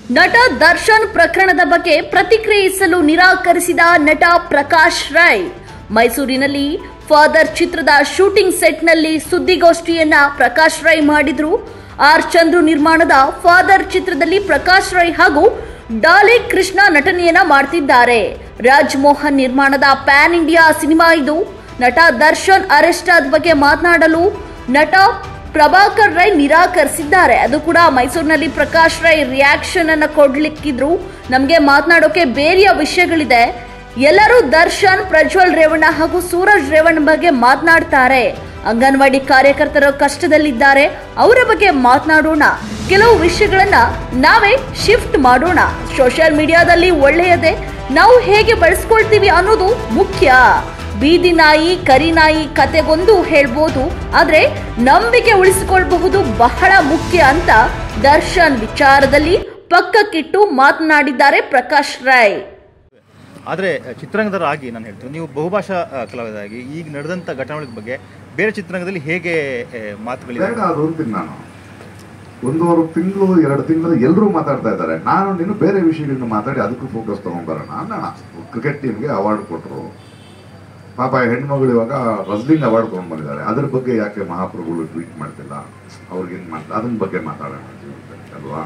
ನಟ ದರ್ಶನ್ ಪ್ರಕರಣದ ಬಗ್ಗೆ ಪ್ರತಿಕ್ರಿಯಿಸಲು ನಿರಾಕರಿಸಿದ ನಟ ಪ್ರಕಾಶ್ ರೈ ಮೈಸೂರಿನಲ್ಲಿ ಫಾದರ್ ಚಿತ್ರದ ಶೂಟಿಂಗ್ ಸೆಟ್ನಲ್ಲಿ ಸುದ್ದಿಗೋಷ್ಠಿಯನ್ನ ಪ್ರಕಾಶ್ ರೈ ಮಾಡಿದ್ರು ಆರ್ ಚಂದ್ರು ನಿರ್ಮಾಣದ ಫಾದರ್ ಚಿತ್ರದಲ್ಲಿ ಪ್ರಕಾಶ್ ರೈ ಹಾಗೂ ಡಾಲಿ ಕೃಷ್ಣ ನಟನೆಯನ್ನ ಮಾಡ್ತಿದ್ದಾರೆ ರಾಜ್ ಮೋಹನ್ ನಿರ್ಮಾಣದ ಪ್ಯಾನ್ ಇಂಡಿಯಾ ಸಿನಿಮಾ ಇದು ನಟ ದರ್ಶನ್ ಅರೆಸ್ಟ್ ಆದ ಬಗ್ಗೆ ಮಾತನಾಡಲು ನಟ ಪ್ರಭಾಕರ್ ರೈ ನಿರಾಕರಿಸಿದ್ದಾರೆ ಅದು ಕೂಡ ಮೈಸೂರಿನಲ್ಲಿ ಪ್ರಕಾಶ್ ರೈ ರಿಯಾಕ್ಷನ್ ಅನ್ನ ಕೊಡ್ಲಿಕ್ಕಿದ್ರು ನಮಗೆ ಮಾತನಾಡೋಕೆ ಬೇರೆಯ ವಿಷಯಗಳಿದೆ ಎಲ್ಲರೂ ದರ್ಶನ್ ಪ್ರಜ್ವಲ್ ರೇವಣ್ಣ ಹಾಗೂ ಸೂರಜ್ ರೇವಣ್ಣ ಬಗ್ಗೆ ಮಾತನಾಡ್ತಾರೆ ಅಂಗನವಾಡಿ ಕಾರ್ಯಕರ್ತರು ಕಷ್ಟದಲ್ಲಿದ್ದಾರೆ ಅವರ ಬಗ್ಗೆ ಮಾತನಾಡೋಣ ಕೆಲವು ವಿಷಯಗಳನ್ನ ನಾವೇ ಶಿಫ್ಟ್ ಮಾಡೋಣ ಸೋಷಿಯಲ್ ಮೀಡಿಯಾದಲ್ಲಿ ಒಳ್ಳೆಯದೇ ನಾವು ಹೇಗೆ ಬಳಸ್ಕೊಳ್ತೀವಿ ಅನ್ನೋದು ಮುಖ್ಯ ಬೀದಿ ನಾಯಿ ಕರಿನಾಯಿ ಕತೆಗೊಂದು ಹೇಳ್ಬೋದು ಆದ್ರೆ ನಂಬಿಕೆ ಉಳಿಸಿಕೊಳ್ಳಬಹುದು ಬಹಳ ಮುಖ್ಯ ಅಂತ ದರ್ಶನ್ ವಿಚಾರದಲ್ಲಿ ಪಕ್ಕಕ್ಕಿಟ್ಟು ಮಾತನಾಡಿದ್ದಾರೆ ಪ್ರಕಾಶ್ ರೈ ಆದರೆ ಚಿತ್ರರಂಗದವರಾಗಿ ನಾನು ಹೇಳ್ತೀನಿ ನೀವು ಬಹುಭಾಷಾ ಆ, ಕಲಾವಿದರಾಗಿ ಈಗ ನಡೆದಂಥ ಘಟನೆಗಳ ಬಗ್ಗೆ ಬೇರೆ ಚಿತ್ರರಂಗದಲ್ಲಿ ಹೇಗೆ ಆ, ಮಾತುಗಳಿವೆ ಬೇಡ ಅದು ಅಂತೀನಿ ನಾನು ಒಂದೂವರೆ ತಿಂಗಳು ಎರಡು ತಿಂಗಳು ಎಲ್ಲರೂ ಮಾತಾಡ್ತಾ ಇದ್ದಾರೆ ನಾನು ನೀನು ಬೇರೆ ವಿಷಯಗಳನ್ನ ಮಾತಾಡಿ ಅದಕ್ಕೂ ಫೋಕಸ್ ತಗೊಂಡ್ಬರೋಣ ಅನ್ನೋಣ ಕ್ರಿಕೆಟ್ ಟೀಮ್ಗೆ ಅವಾರ್ಡ್ ಕೊಟ್ಟರು ಪಾಪ ಹೆಣ್ಮಗಳು ಇವಾಗ ರಸ್ಲಿಂಗ್ ಅವಾರ್ಡ್ ತಗೊಂಡ್ ಬಂದಿದ್ದಾರೆ ಅದ್ರ ಬಗ್ಗೆ ಯಾಕೆ ಮಹಾಪ್ರಭುಗಳು ಟ್ವೀಟ್ ಮಾಡ್ತಿಲ್ಲ ಅವ್ರಿಗೇನು ಮಾತಾ ಅದ್ರ ಬಗ್ಗೆ ಮಾತಾಡೋಣ ಜೀವನದಲ್ಲಿ ಅಲ್ವಾ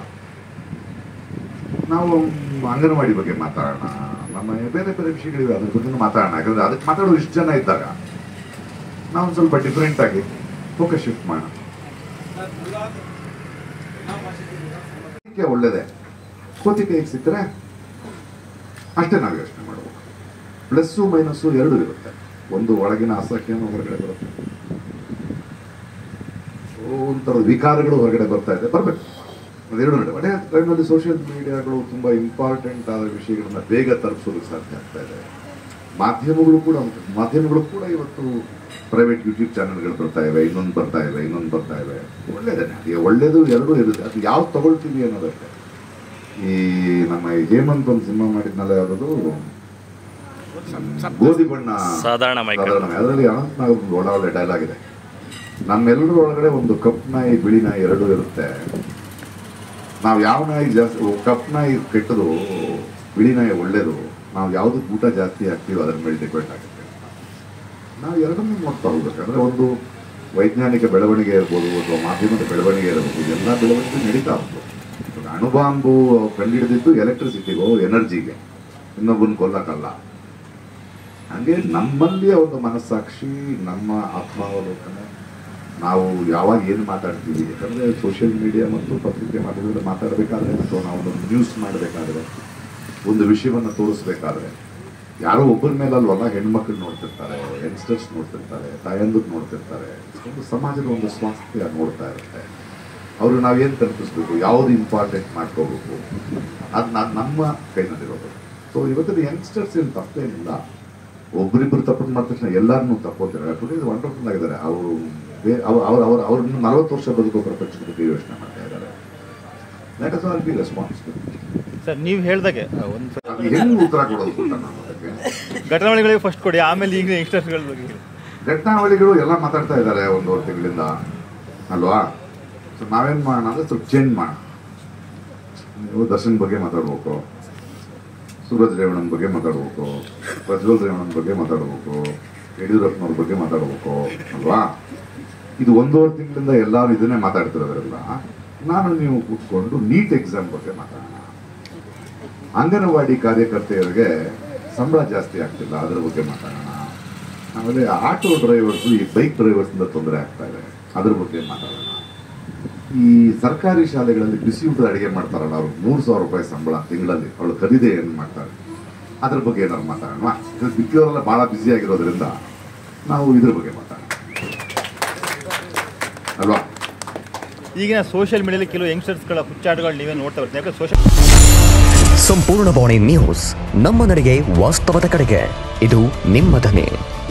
ನಾವು ಅಂಗನವಾಡಿ ಬಗ್ಗೆ ಮಾತಾಡೋಣ ನಮ್ಮ ಬೇರೆ ಬೇರೆ ವಿಷಯಗಳಿವೆ ಅದ್ರ ಬಗ್ಗೆ ಮಾತಾಡೋಣ ಯಾಕಂದ್ರೆ ಅದಕ್ಕೆ ಮಾತಾಡೋದು ಇಷ್ಟು ಜನ ಇದ್ದಾಗ ನಾವು ಒಂದು ಸ್ವಲ್ಪ ಡಿಫ್ರೆಂಟ್ ಆಗಿ ಫೋಕಸ್ ಶಿಫ್ಟ್ ಮಾಡೋಣ ಕೋತಿಕೆ ಒಳ್ಳೇದೇ ಕೋತಿಕೆಗೆ ಸಿಕ್ಕರೆ ಅಷ್ಟೇ ನಾವು ಯೋಚನೆ ಮಾಡಬೇಕು ಪ್ಲಸ್ಸು ಮೈನಸ್ಸು ಎರಡು ಇರುತ್ತೆ ಒಂದು ಒಳಗಿನ ಅಸಹ್ಯನೂ ಹೊರಗಡೆ ಬರುತ್ತೆ ಒಂಥರ ವಿಕಾರಗಳು ಹೊರಗಡೆ ಬರ್ತಾ ಇದೆ ಬರಬೇಕು ಅದೆರಡು ನಡೆ ಅದೇ ಟೈಮಲ್ಲಿ ಸೋಷಿಯಲ್ ಮೀಡಿಯಾಗಳು ತುಂಬ ಇಂಪಾರ್ಟೆಂಟ್ ಆದ ವಿಷಯಗಳನ್ನ ಬೇಗ ತಲುಪಿಸೋದಕ್ಕೆ ಸಾಧ್ಯ ಆಗ್ತಾ ಇದೆ ಮಾಧ್ಯಮಗಳು ಕೂಡ ಉಂಟು. ಮಾಧ್ಯಮಗಳು ಕೂಡ ಇವತ್ತು ಪ್ರೈವೇಟ್ ಯೂಟ್ಯೂಬ್ ಚಾನೆಲ್ಗಳು ಬರ್ತಾ ಇವೆ ಇನ್ನೊಂದು ಬರ್ತಾ ಇವೆ ಇನ್ನೊಂದು ಬರ್ತಾ ಇವೆ ಒಳ್ಳೇದೇನೆ ಅದೇ ಒಳ್ಳೇದು ಎರಡೂ ಇರುತ್ತೆ ಅದು ಯಾವ್ದು ತಗೊಳ್ತೀವಿ ಅನ್ನೋದಕ್ಕೆ ಈ ನಮ್ಮ ಈ ಹೇಮಂತ್ ಒಂದು ಸಿನಿಮಾ ಮಾಡಿದ್ನಲ್ಲ ಯಾವ್ದು ಗೋಧಿ ಬಣ್ಣ ಸಾಧಾರಣ ಮೈಕಲ್. ಸಾಧಾರಣ. ಅದರಲ್ಲಿ ಅನಂತ್ ನಾಗ್ ಒಂದು ಒಳ್ಳೆ ಒಳ್ಳೆ ಡೈಲಾಗ್ ಇದೆ ನಮ್ಮೆಲ್ಲರ ಒಳಗಡೆ ಒಂದು ಕಪ್ ನಾಯಿ ಬಿಳಿ ನಾಯಿ ಎರಡೂ ಇರುತ್ತೆ ನಾವು ಯಾವ ನಾಯಿ ಜಾಸ್ತಿ ಕಪ್ ನಾಯಿ ಕೆಟ್ಟದು ಬಿಳಿ ನಾಯಿ ಒಳ್ಳೇದು ನಾವು ಯಾವ್ದು ಊಟ ಜಾಸ್ತಿ ಹಾಕ್ತೀವಿ ಅದ್ರ ಮೇಲೆ ಡಿಪೆಂಡ್ ಆಗುತ್ತೆ ನಾವು ಎರಡನ್ನೂ ನೋಡ್ತಾ ಹೋಗ್ಬೇಕಂದ್ರೆ ಒಂದು ವೈಜ್ಞಾನಿಕ ಬೆಳವಣಿಗೆ ಇರ್ಬೋದು ಅಥವಾ ಮಾಧ್ಯಮದ ಬೆಳವಣಿಗೆ ಇರ್ಬೋದು ಎಲ್ಲ ಬೆಳವಣಿಗೆ ನಡೀತಾ ಉಂಟು ಇವಾಗ ಅಣುಬಾಂಬು ಕಂಡುಹಿಡಿದಿದ್ದು ಎಲೆಕ್ಟ್ರಿಸಿಟಿಗೋ ಎನರ್ಜಿಗೆ ಇನ್ನೊಬ್ಬನ ಕೊಲ್ಲಕ್ಕಲ್ಲ ಹಂಗೆ ನಮ್ಮಲ್ಲಿಯ ಒಂದು ಮನಸ್ಸಾಕ್ಷಿ ನಮ್ಮ ಆತ್ಮಾವಲೋಕನೆ ನಾವು ಯಾವಾಗ ಏನು ಮಾತಾಡ್ತೀವಿ ಯಾಕಂದರೆ ಸೋಷಿಯಲ್ ಮೀಡಿಯಾ ಮತ್ತು ಪತ್ರಿಕೆ ಮಾಧ್ಯಮದಲ್ಲಿ ಮಾತಾಡಬೇಕಾದ್ರೆ ಅಥವಾ ನಾವು ಒಂದು ನ್ಯೂಸ್ ಮಾಡಬೇಕಾದ್ರೆ ಒಂದು ವಿಷಯವನ್ನು ತೋರಿಸ್ಬೇಕಾದ್ರೆ ಯಾರೋ ಒಬ್ಬರ ಮೇಲೆ ಅಲ್ವಲ್ಲ ಹೆಣ್ಮಕ್ಳು ನೋಡ್ತಿರ್ತಾರೆ ಯಂಗ್ಸ್ಟರ್ಸ್ ನೋಡ್ತಿರ್ತಾರೆ ತಾಯಂದಿರು ನೋಡ್ತಿರ್ತಾರೆ ಒಂದು ಸಮಾಜದ ಒಂದು ಸ್ವಾಸ್ಥ್ಯ ನೋಡ್ತಾ ಇರುತ್ತೆ ಅವರು ನಾವೇನು ತಲುಪಿಸ್ಬೇಕು ಯಾವುದು ಇಂಪಾರ್ಟೆಂಟ್ ಮಾಡ್ಕೋಬೇಕು ಅದು ನಾನು ನಮ್ಮ ಕೈನಲ್ಲಿರೋದು ಸೊ ಇವತ್ತಿನ ಯಂಗ್ಸ್ಟರ್ಸ್ ಏನು ತಪ್ಪೇನಿಲ್ಲ ಒಬ್ಬರಿಬ್ಬರು ತಪ್ಪು ಮಾಡಿದ ತಕ್ಷಣ ಎಲ್ಲರನ್ನೂ ತಪ್ಪೋತಾರೆ ಟುಡೇ ವಂಡರ್ಫುಲ್ ಆಗಿದ್ದಾರೆ ಅವರು ಬೇ ಅವ್ರು ಅವ್ರು ಅವ್ರು ಅವ್ರನ್ನ ನಲವತ್ತು ವರ್ಷ ಬದುಕೋ ಪ್ರಪಂಚದ ಬಗ್ಗೆ ಯೋಚನೆ ಮಾಡ್ತಾ ಇದ್ದಾರೆ let us all be responsible sir ನೀವು ಹೇಳ್ದಾಗೆ ಆ, ಒಂದು ಅದು ಹೆಂಗೆ ಉತ್ತರ ಕೊಡೋದು ಗೊತ್ತಾ ನಾನು ಅದಕ್ಕೆ ಘಟನೆಗಳಿಗೆ ಫಸ್ಟ್ ಕೊಡಿ ಆಮೇಲೆ ಈಗ ಯಂಗ್ಸ್ಟರ್ಸ್ಗಳ ಬಗ್ಗೆ ಹೇಳಿ. ಘಟನಾವಳಿಗಳು ಎಲ್ಲ ಮಾತಾಡ್ತಾ ಇದ್ದಾರೆ ಒಂದೂವರೆ ತಿಂಗಳಿಂದ ಅಲ್ವಾ ಸೊ ನಾವೇನ್ ಮಾಡೋಣ ಅಂದ್ರೆ ಸ್ವಲ್ಪ ಚೇಂಜ್ ಮಾಡೋಣ ನೀವು ದರ್ಶನ್ ಬಗ್ಗೆ ಮಾತಾಡ್ಬೇಕು ಸೂರಜ್ ರೇವಣ್ಣನ ಬಗ್ಗೆ ಮಾತಾಡ್ಬೇಕು ಪ್ರಜ್ವಲ್ ರೇವಣ್ಣನ ಬಗ್ಗೆ ಮಾತಾಡ್ಬೇಕು ಯಡಿಯೂರಪ್ಪನವ್ರ ಬಗ್ಗೆ ಮಾತಾಡ್ಬೇಕು ಅಲ್ವಾ ಇದು ಒಂದೂವರೆ ತಿಂಗಳಿಂದ ಎಲ್ಲರೂ ಇದನ್ನೇ ಮಾತಾಡ್ತಿರೋದ್ರಲ್ಲ ನಾನು ನೀವು ಕೂತ್ಕೊಂಡು ನೀಟ್ ಎಕ್ಸಾಮ್ ಬಗ್ಗೆ ಮಾತಾಡೋಣ ಅಂಗನವಾಡಿ ಕಾರ್ಯಕರ್ತೆಯರಿಗೆ ಸಂಬಳ ಜಾಸ್ತಿ ಆಗ್ತಿಲ್ಲ ಅದರ ಬಗ್ಗೆ ಮಾತಾಡೋಣ ಆಮೇಲೆ ಆಟೋ ಡ್ರೈವರ್ಸು ಈ ಬೈಕ್ ಡ್ರೈವರ್ಸಿಂದ ತೊಂದರೆ ಆಗ್ತಾ ಇದೆ ಅದ್ರ ಬಗ್ಗೆ ಮಾತಾಡೋಣ ಈ ಸರ್ಕಾರಿ ಶಾಲೆಗಳಲ್ಲಿ ಬಿಸಿ ಊಟದ ಅಡಿಗೆ ಮಾಡ್ತಾರಲ್ಲ ಅವ್ರು ಮೂರು ಸಾವಿರ ರೂಪಾಯಿ ಸಂಬಳ ತಿಂಗಳಲ್ಲಿ ಅವಳು ಖರೀದಿ ಏನು ಮಾಡ್ತಾರೆ ಅದ್ರ ಬಗ್ಗೆ ಏನಾದ್ರು ಮಾತಾಡೋಣ ಬಿದ್ದವರೆಲ್ಲ ಭಾಳ ಬ್ಯುಸಿ ಆಗಿರೋದ್ರಿಂದ ನಾವು ಇದ್ರ ಬಗ್ಗೆ ಮಾತಾಡೋಣ ಅಲ್ವಾ ಈಗಿನ ಸೋಷಿಯಲ್ ಮೀಡಿಯಾದಲ್ಲಿ ಕೆಲವು ಯಂಗ್ಸ್ಟರ್ಸ್ಗಳ ಹುಚ್ಚಾಟಗಳು ನೀವೇ ನೋಡ್ತಾ ಬರ್ತೀವಿ ಯಾಕಂದ್ರೆ ಸೋಷಿಯಲ್ ಸಂಪೂರ್ಣ ಬಾಣಿ ನ್ಯೂಸ್ ನಮ್ಮ ನಡೆಗೆ ವಾಸ್ತವದ ಕಡೆಗೆ ಇದು ನಿಮ್ಮ ಧ್ವನಿ